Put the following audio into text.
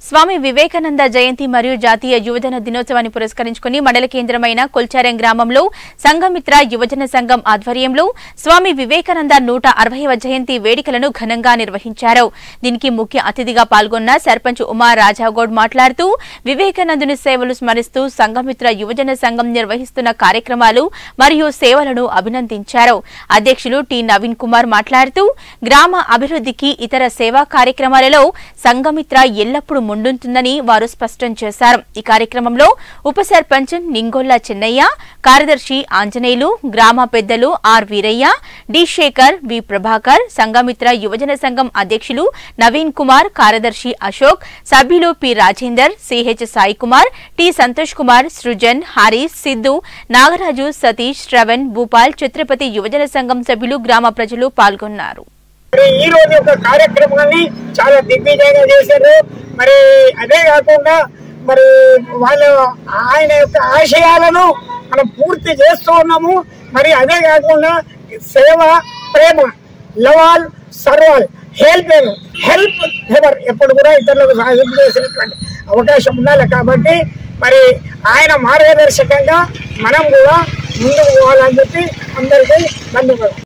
స్వామి వివేకానంద జయంతి మరియు జాతీయ యువజన దినోత్సవాన్ని పురస్కరించుకుని మండల కేంద్రమైన కొల్చారం గ్రామంలో సంఘమిత్ర యువజన సంఘం ఆధ్వర్యంలో స్వామి వివేకానంద నూట అరవైవ జయంతి వేడుకలను ఘనంగా నిర్వహించారు దీనికి ముఖ్య అతిథిగా పాల్గొన్న సర్పంచ్ ఉమా రాజాగౌడ్ మాట్లాడుతూ వివేకానందుని సేవలు స్మరిస్తూ సంఘమిత్ర యువజన సంఘం నిర్వహిస్తున్న కార్యక్రమాలు మరియు సేవలను అభినందించారు అధ్యక్షులు టి నవీన్ కుమార్ మాట్లాడుతూ గ్రామ అభివృద్ధికి ఇతర సేవా కార్యక్రమాలలో సంఘమిత్ర ఎల్లప్పుడూ ముందుంటుందని వారు స్పష్టం చేశారు ఈ కార్యక్రమంలో ఉప సర్పంచ్ నింగొల్ల చెన్నయ్య కార్యదర్శి ఆంజనేయులు గ్రామ పెద్దలు R Veeraiah D Shekar V Prabhakar Sanghamitra యువజన సంఘం అధ్యక్షులు నవీన్ కుమార్ కార్యదర్శి అశోక్ సభ్యులు P Rajender CH Sai Kumar T Santosh Kumar Srujan Harish Siddhu Nagaraju Satish Shravan Bhupal Chhatrapati యువజన సంఘం సభ్యులు గ్రామ ప్రజలు పాల్గొన్నారు మరి ఈ రోజు యొక్క కార్యక్రమాన్ని చాలా దిగ్విజయంగా చేశారు మరి అదే కాకుండా మరి వాళ్ళ ఆయన యొక్క ఆశయాలను మనం పూర్తి చేస్తూ ఉన్నాము మరి అదే కాకుండా సేవ ప్రేమ love all serve all help help ever ఎప్పుడు కూడా ఇతరులకు సహాయం చేసినటువంటి అవకాశం ఉండాలి కాబట్టి మరి ఆయన మార్గదర్శకంగా మనం కూడా ముందుకు పోవాలని చెప్పి అందరికీ ధన్యవాదాలు